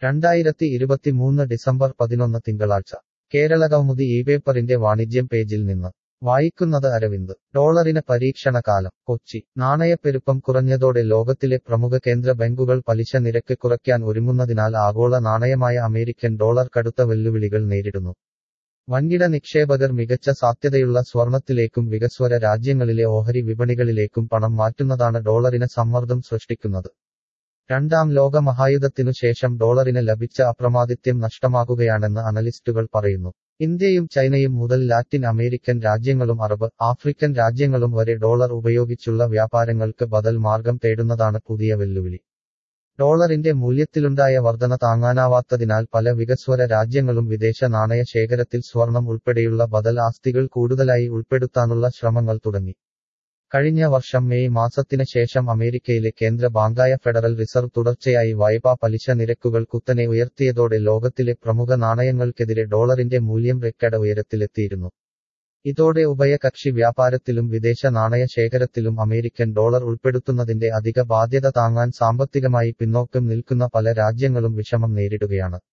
രണ്ടായിരത്തി ഇരുപത്തിമൂന്ന് ഡിസംബർ പതിനൊന്ന് തിങ്കളാഴ്ച കേരളകൗമുദി ഈ പേപ്പറിന്റെ വാണിജ്യം പേജിൽ നിന്ന് വായിക്കുന്നത് അരവിന്ദ് ഡോളറിന് പരീക്ഷണകാലം കൊച്ചി നാണയപ്പെരുപ്പം കുറഞ്ഞതോടെ ലോകത്തിലെ പ്രമുഖ കേന്ദ്ര ബാങ്കുകൾ പലിശ നിരക്ക് കുറയ്ക്കാൻ ഒരുങ്ങുന്നതിനാൽ ആഗോള നാണയമായ അമേരിക്കൻ ഡോളർ കടുത്ത വെല്ലുവിളികൾ നേരിടുന്നു വൻകിട നിക്ഷേപകർ മികച്ച സാധ്യതയുള്ള സ്വർണത്തിലേക്കും വികസ്വര രാജ്യങ്ങളിലെ ഓഹരി വിപണികളിലേക്കും പണം മാറ്റുന്നതാണ് ഡോളറിന് സമ്മർദ്ദം സൃഷ്ടിക്കുന്നത് രണ്ടാം ലോക മഹായുദ്ധത്തിനു ശേഷം ഡോളറിന് ലഭിച്ച അപ്രമാദിത്യം നഷ്ടമാകുകയാണെന്ന് അനലിസ്റ്റുകൾ പറയുന്നു ഇന്ത്യയും ചൈനയും മുതൽ ലാറ്റിൻ അമേരിക്കൻ രാജ്യങ്ങളും അറബ് ആഫ്രിക്കൻ രാജ്യങ്ങളും വരെ ഡോളർ ഉപയോഗിച്ചുള്ള വ്യാപാരങ്ങൾക്ക് ബദൽ മാർഗം തേടുന്നതാണ് പുതിയ വെല്ലുവിളി ഡോളറിന്റെ മൂല്യത്തിലുണ്ടായ വർധന താങ്ങാനാവാത്തതിനാൽ പല വികസ്വര രാജ്യങ്ങളും വിദേശ നാണയ ശേഖരത്തിൽ സ്വർണം ഉൾപ്പെടെയുള്ള ബദൽ ആസ്തികൾ കൂടുതലായി ഉൾപ്പെടുത്താനുള്ള ശ്രമങ്ങൾ തുടങ്ങി കഴിഞ്ഞ വർഷം മെയ് മാസത്തിന് ശേഷം അമേരിക്കയിലെ കേന്ദ്ര ബാങ്കായ ഫെഡറൽ റിസർവ് തുടർച്ചയായി വായ്പാ പലിശ നിരക്കുകൾ കുത്തനെ ഉയർത്തിയതോടെ ലോകത്തിലെ പ്രമുഖ നാണയങ്ങൾക്കെതിരെ ഡോളറിന്റെ മൂല്യം റെക്കഡ് ഉയരത്തിലെത്തിയിരുന്നു ഇതോടെ ഉഭയകക്ഷി വ്യാപാരത്തിലും വിദേശ നാണയ ശേഖരത്തിലും അമേരിക്കൻ ഡോളർ ഉൾപ്പെടുത്തുന്നതിന്റെ അധിക ബാധ്യത താങ്ങാൻ സാമ്പത്തികമായി പിന്നോക്കം നിൽക്കുന്ന പല രാജ്യങ്ങളും വിഷമം നേരിടുകയാണ്